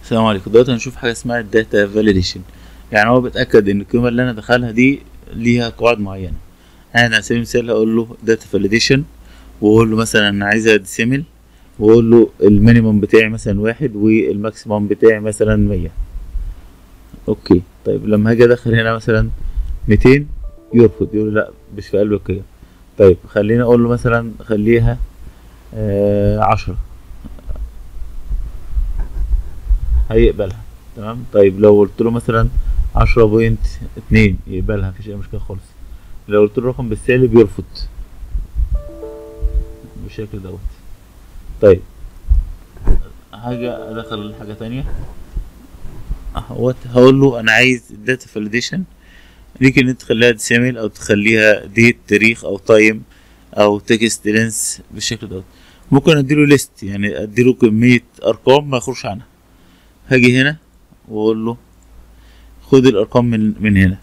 السلام عليكم دلوقتي هنشوف حاجه اسمها الداتا فاليديشن يعني هو بيتاكد ان القيمه اللي انا دخلها دي ليها قواعد معينه انا على سبيل المثال هقول له داتا فاليديشن واقول له مثلا انا عايزها ديسيمل واقول له المينيمم بتاعي مثلا واحد والماكسيمم بتاعي مثلا مية اوكي طيب لما هاجي ادخل هنا مثلا ميتين يرفض يقول لا مش في قلب القيم طيب خليني اقول له مثلا خليها آه عشرة هيقبلها تمام طيب لو قلت له مثلا عشرة بوينت اتنين يقبلها مفيش اي مشكلة خالص لو قلت له رقم بالسالب يرفض بالشكل دوت طيب حاجة ادخل حاجة تانية اهوت هقول له انا عايز داتا فاليديشن ليك ان انت تخليها ديسيميل او تخليها ديت تاريخ او تايم او تكست لينس بالشكل دوت ممكن اديله ليست يعني اديله كمية ارقام ما يخرجش عنها هاجي هنا واقول له خد الارقام من من هنا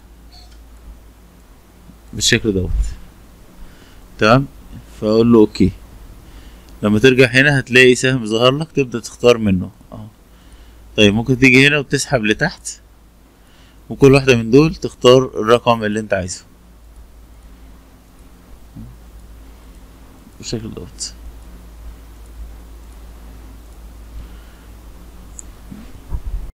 بالشكل دوت تمام فاقول له اوكي لما ترجع هنا هتلاقي سهم ظهر لك تبدا تختار منه اهو طيب ممكن تيجي هنا وتسحب لتحت وكل واحدة من دول تختار الرقم اللي انت عايزه بالشكل دوت